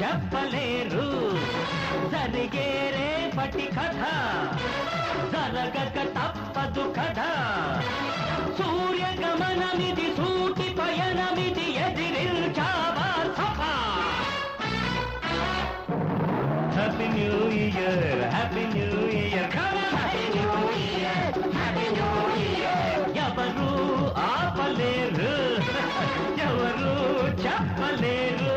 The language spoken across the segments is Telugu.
చెప్పలేరు జరిగే రేపటి కథ జరగక తప్పదు కదా సూర్యగమనమిది సూటి పయనమిది ఎదిరించావా సభా happy new year happy new year happy new year happy new year ఎవరు ఆపలేరు ఎవరు చెప్పలేరు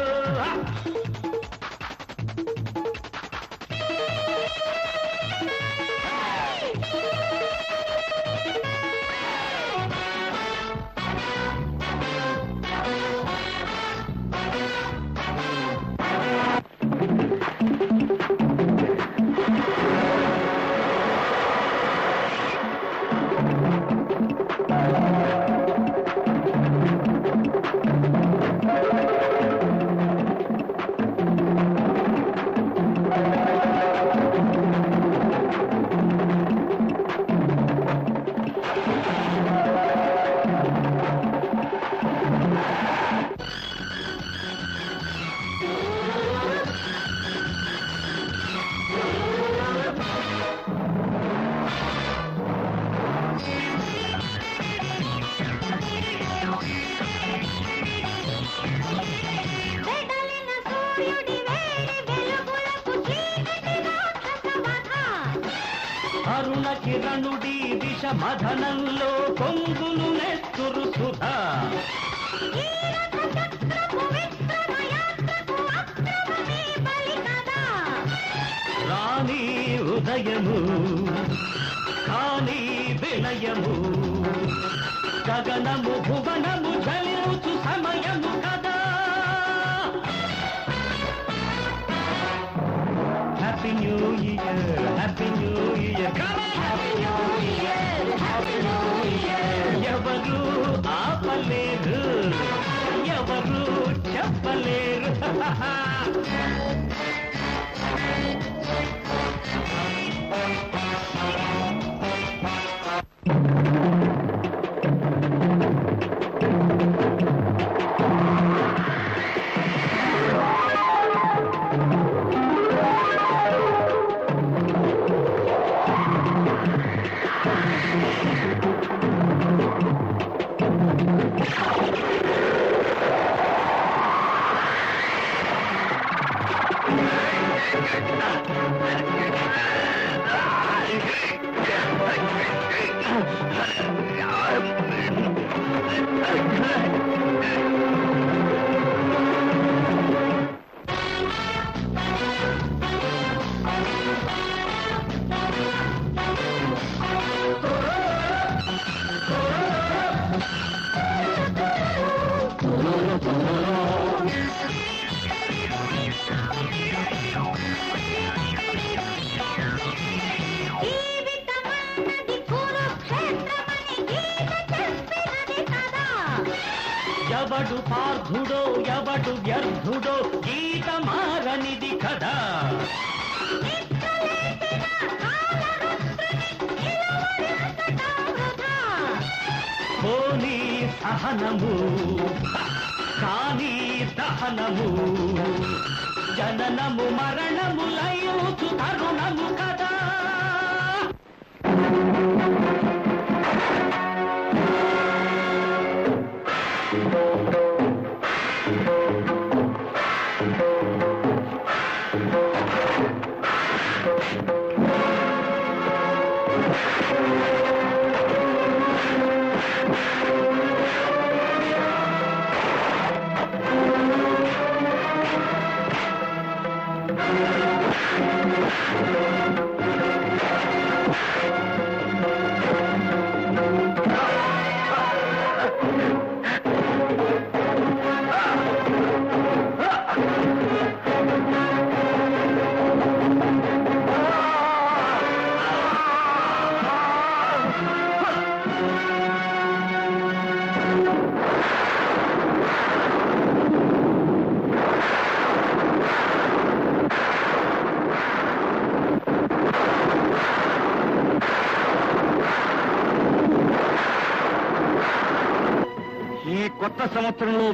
వెడలిన సూర్యుడి వేడి వెలుగులకు చీకటి రాక్షస వధ. అరుణ కిరణుడి దిశ మధనంలో పొంగులు నెత్తురు సుధా ఈ రథ చక్రపు విక్రమ యాత్రకు అక్రమమే బలి కదా. రాణి ఉదయము కాని విలయము గగనము భువనము జలించు సమయము కదా happy new year happy new year happy new year happy new year ఎవరు ఆపలేరు ఎవరు చెప్పలేరు జీవితమన్నది కురుక్షేత్రమని గీత చెప్పినది కదా. ఎవడు పార్థుడో ఎవడు వ్యర్థుడో గీత మారనిది కదా నిద్రలేచిన కాలరుద్రుని నిలువరించటం వృధా. పోనీ సహనము కానీ దహనము జననము మరణము లయుచు తరుణము కదా కొత్త సంవత్సరంలో